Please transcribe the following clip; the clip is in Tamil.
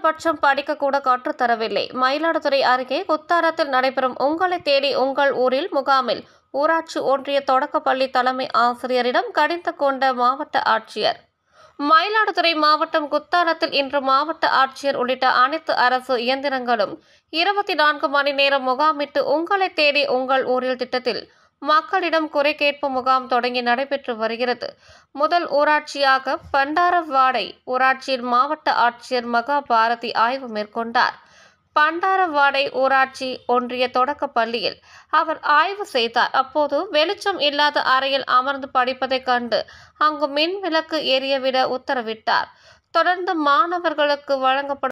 குறைந்தபட்சம் படிக்க கூட கற்றுத்தரவில்லை மயிலாடுதுறை அருகே குத்தாரத்தில் நடைபெறும் உங்களை தேடி உங்கள் ஊரில் முகாமில் ஊராட்சி ஒன்றிய தொடக்கப்பள்ளி தலைமை ஆசிரியரிடம் கடிந்து கொண்ட மாவட்ட ஆட்சியர் மயிலாடுதுறை மாவட்டம் குத்தாலத்தில் இன்று மாவட்ட ஆட்சியர் உள்ளிட்ட அனைத்து அரசு இயந்திரங்களும் இருபத்தி நான்கு மணி நேரம் முகாமிட்டு உங்களை தேடி உங்கள் ஊரில் திட்டத்தில் மக்களிடம் குறை கேட்பு முகாம் தொடங்கி நடைபெற்று வருகிறது முதல் ஊராட்சியாக பண்டாரவாடை ஊராட்சியில் மாவட்ட ஆட்சியர் மகா பாரதி ஆய்வு மேற்கொண்டார் பண்டாரவாடை ஊராட்சி ஒன்றிய தொடக்க பள்ளியில் அவர் ஆய்வு செய்தார் அப்போது வெளிச்சம் இல்லாத அறையில் அமர்ந்து படிப்பதைக் கண்டு அங்கு மின் விளக்கு எரியவிட உத்தரவிட்டார் தொடர்ந்து மாணவர்களுக்கு வழங்கப்படும்